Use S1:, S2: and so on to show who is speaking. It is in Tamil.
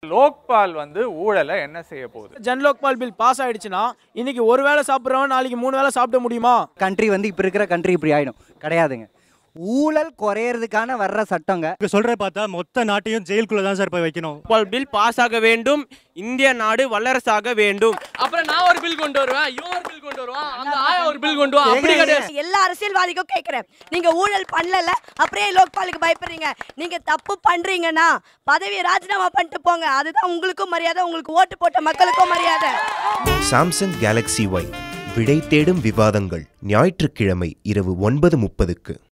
S1: லோக்பால் வந்து ஊழலை என்ன செய்ய போகுது
S2: ஜன்லோக்பால் பில் பாஸ் ஆயிடுச்சுன்னா இன்னைக்கு ஒரு வேளை சாப்பிட்றவன் நாளைக்கு மூணு வேளை சாப்பிட முடியுமா
S3: கண்ட்ரி வந்து இப்போ இருக்கிற கண்ட்ரி இப்படி ஆயிடும் கிடையாதுங்க ஊழல் குறையறதுக்கான வர்ற சட்டங்க
S4: இப்போ சொல்கிற பார்த்தா மொத்த நாட்டையும் ஜெயிலுக்குள்ளே தான் சார் போய் வைக்கணும்
S5: லோக்பால் பில் பாஸ் ஆக வேண்டும் இந்திய நாடு வல்லரசாக வேண்டும்
S6: அப்புறம் நான் ஒரு பில் கொண்டு வருவேன் இவன் ஒரு பில் கொண்டு வருவான் அந்த ஆயா ஒரு பில் கொண்டு வா அப்படி கிடையாது
S7: எல்லா அரசியல்வாதிக்கும் கேட்கிறேன் நீங்க ஊழல் பண்ணல அப்படியே லோக்பாலுக்கு பயப்படுறீங்க நீங்க தப்பு பண்றீங்கன்னா பதவியை ராஜினாமா பண்ணிட்டு போங்க அதுதான் உங்களுக்கும் மரியாதை உங்களுக்கு ஓட்டு போட்ட மக்களுக்கும் மரியாதை
S8: சாம்சங் கேலக்ஸி ஒய் விடை தேடும் விவாதங்கள் ஞாயிற்றுக்கிழமை இரவு ஒன்பது முப்பதுக்கு